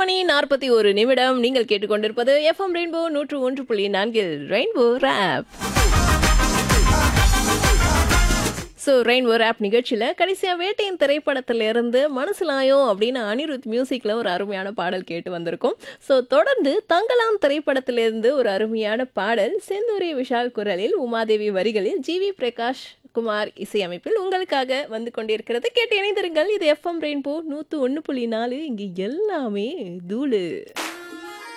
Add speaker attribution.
Speaker 1: மணி நாற்பத்தி ஒரு நிமிடம் நீங்கள் கேட்டுக்கொண்டிருப்பது எஃப்எம் ரெயின்போ நூற்று ஒன்று புள்ளி நான்கில் rainbow rap so rainbow rap நிகழ்ச்சியில் கடைசியாக வேட்டையின் திரைப்படத்திலிருந்து மனசுலாயம் அப்படின்னு அனிருத் மியூசிக்கில் ஒரு அருமையான பாடல் கேட்டு வந்திருக்கோம் ஸோ தொடர்ந்து தங்கலாம் திரைப்படத்திலிருந்து ஒரு அருமையான பாடல் செந்தூரி விஷால் குரலில் உமாதேவி வரிகளில் ஜிவி பிரகாஷ் குமார் இசையமைப்பில் உங்களுக்காக வந்து கொண்டிருக்கிறது கேட்டு இணைந்திருங்கள் இது எஃப்எம் ரெயின்போ நூற்று ஒன்று புள்ளி நாலு இங்கு எல்லாமே தூளு